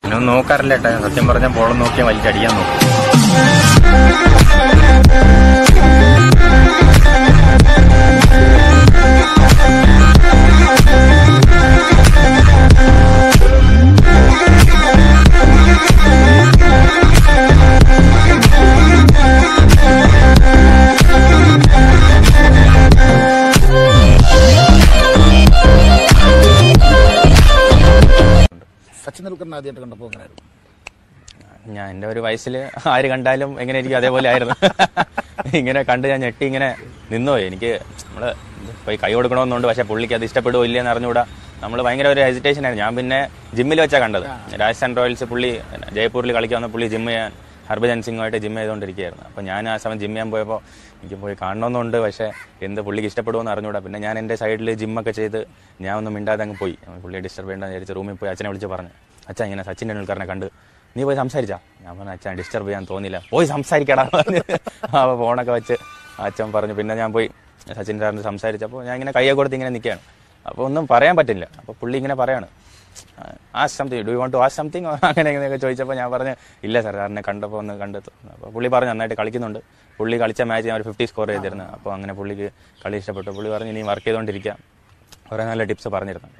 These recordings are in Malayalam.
ഞാനൊന്നും നോക്കാറില്ല ഏട്ടാ സത്യം പറഞ്ഞാൽ ബോളം നോക്കിയാൽ വലിച്ചടിക്കാൻ നോക്കും സച്ചിൻ ടെണ്ടുൽക്കറിനെ ആദ്യമായിട്ട് കണ്ടപ്പോൾ എങ്ങനെയായിരുന്നു ഞാൻ എൻ്റെ ഒരു വയസ്സിൽ ആര് കണ്ടാലും എങ്ങനെ ഇരിക്കും അതേപോലെ ആയിരുന്നു ഇങ്ങനെ കണ്ട് ഞാൻ ഞെട്ടി ഇങ്ങനെ നിന്നുപോയി എനിക്ക് നമ്മൾ പോയി കൈ കൊടുക്കണമെന്നുണ്ട് പക്ഷേ പുള്ളിക്ക് അത് ഇഷ്ടപ്പെടുമോ ഇല്ലയെന്ന് അറിഞ്ഞുകൂടാ നമ്മൾ ഭയങ്കര ഒരു ഹെസിറ്റേഷൻ ആയിരുന്നു ഞാൻ പിന്നെ ജിമ്മിൽ വെച്ചാണ് കണ്ടത് രാജസ്ഥാൻ റോയൽസ് പുള്ളി ജയ്പൂരിൽ കളിക്കാൻ വന്ന പുള്ളി ജിമ്മ് ചെയ്യാൻ ഹർഭജൻ സിംഗുമായിട്ട് ജിമ്മ് ചെയ്തുകൊണ്ടിരിക്കുകയായിരുന്നു അപ്പോൾ ഞാൻ ആ സമയം ജിമ്മ് ചെയ്യാൻ പോയപ്പോൾ എനിക്ക് പോയി കാണണമെന്നുണ്ട് പക്ഷേ എന്ത് പുള്ളിക്ക് ഇഷ്ടപ്പെടുമെന്ന് അറിഞ്ഞുകൂടാ പിന്നെ ഞാൻ എൻ്റെ സൈഡിൽ ജിമ്മൊക്കെ ചെയ്ത് ഞാൻ ഒന്നും മിണ്ടാതെ അങ്ങ് പോയി പുള്ളിയെ ഡിസ്റ്റർബ് ചെയ്യേണ്ടെന്ന് വിചാരിച്ച് റൂമിൽ പോയി അച്ഛനെ വിളിച്ച് പറഞ്ഞു അച്ഛൻ ഇങ്ങനെ സച്ചിൻ ടെണ്ടുൽക്കറിനെ കണ്ട് നീ പോയി സംസാരിച്ചാ ഞാൻ പറഞ്ഞു അച്ഛൻ ഡിസ്റ്റർബ് ചെയ്യാൻ തോന്നില്ല പോയി സംസാരിക്കടാ പറഞ്ഞു അപ്പോൾ ഫോണൊക്കെ വെച്ച് അച്ഛൻ പറഞ്ഞു പിന്നെ ഞാൻ പോയി സച്ചിൻ സാറിന് സംസാരിച്ചപ്പോൾ ഞാൻ ഇങ്ങനെ കയ്യെ കൊടുത്ത് ഇങ്ങനെ നിൽക്കുകയാണ് അപ്പോൾ ഒന്നും പറയാൻ പറ്റില്ല അപ്പോൾ പുള്ളി ഇങ്ങനെ പറയാണ് ah something do you want to ah something അങ്ങനെ ഇങ്ങനെയൊക്കെ ചോദിച്ചപ്പോൾ ഞാൻ പറഞ്ഞു ഇല്ല സാർ സാറിനെ കണ്ടപ്പോൾ ഒന്ന് കണ്ടെത്തു അപ്പോൾ പുള്ളി പറഞ്ഞു നന്നായിട്ട് കളിക്കുന്നുണ്ട് പുള്ളി കളിച്ച മാച്ച് ഞാൻ ഒരു ഫിഫ്റ്റി സ്കോർ ചെയ്തിരുന്നു അപ്പോൾ അങ്ങനെ പുള്ളിക്ക് കളി ഇഷ്ടപ്പെട്ടു പുള്ളി പറഞ്ഞു ഇനി വർക്ക് ചെയ്തുകൊണ്ടിരിക്കാം കുറേ നല്ല ടിപ്സ് പറഞ്ഞിരുന്നു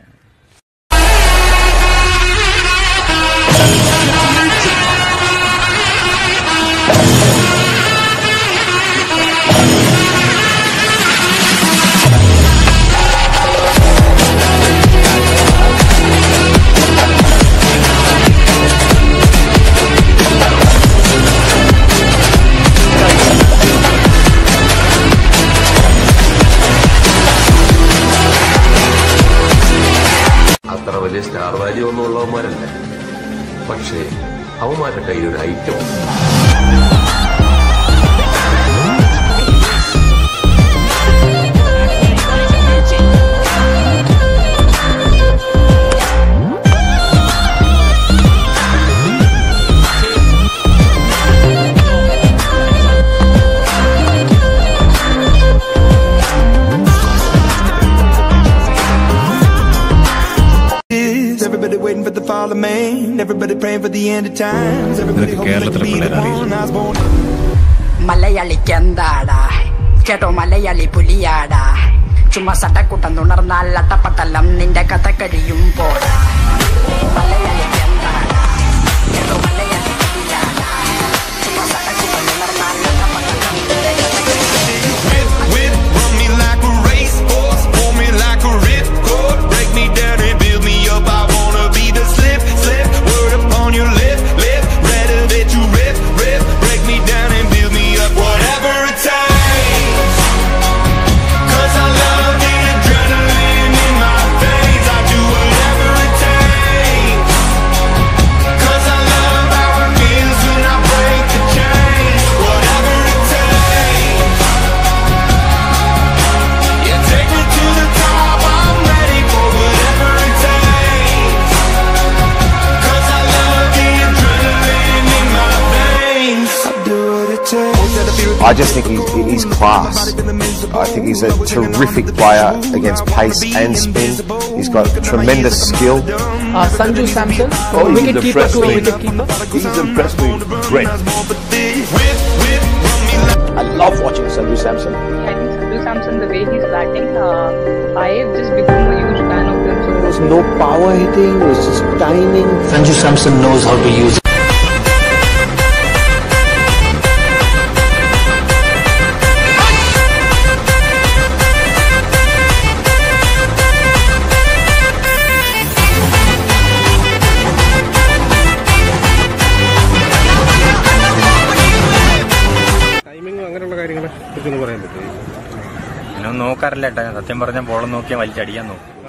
അത്ര വലിയ സ്റ്റാർ വാല്യൂ ഒന്നും ഉള്ളവന്മാരല്ല പക്ഷേ അവന്മാരുടെ കയ്യിൽ ഒരു ഐറ്റം ഉണ്ട്. Everybody waiting for the fall of man. Everybody praying for the end of times. Everybody hoping they can be the one I was born. മലയാളിക്ക് എന്താടാ കേട്ടോ മലയാളി പുലിയാടാ ചുമ്മാ സട്ടക്കൂട്ടം തുണർന്നാൽ അട്ടപ്പട്ടലം നിന്റെ കഥ കഴിയും പോടാ മലയാളിക്ക് എന്താടാ കേട്ടോ മലയാളി പുലിയാടാ ചുമ്മാ സട്ടക്കൂട്ടം തുണർന്നാൽ അട്ടപ്പട്ടലം നിന്റെ കഥ കഴിയും Whip, whip, run me like a racehorse, pull me like a ripcord, break me down and build me up. I wanna be the slip, slip, word upon your lip, lip, rather that you rip, rip, break me down and build me up. Whatever it takes, 'Cause I love the adrenaline in my veins. I do whatever it takes. 'Cause I love how it feels when I break the chains. Whatever it takes. Yeah, take me to the top. I'm ready for whatever it takes. 'Cause I love the adrenaline in my veins. I do what it takes. I just think he's, he's class. I think he's a terrific player against pace and spin. He's got tremendous skill. uh, Sanju Samson, Oh, he's wicket keeper impressed to a me. wicket keeper. He's impressed me great. Whip, whip, run me like I love watching Sanju Samson. I think Sanju Samson, the way he's batting, uh, I've just become a huge fan of him. So There's no power hitting, it was just timing. Sanju Samson knows how to use ഞാനൊന്നും നോക്കാറില്ല ഏട്ടാ സത്യം പറഞ്ഞാൽ ബോളം നോക്കിയാൽ വലിച്ചടിക്കാൻ നോക്കും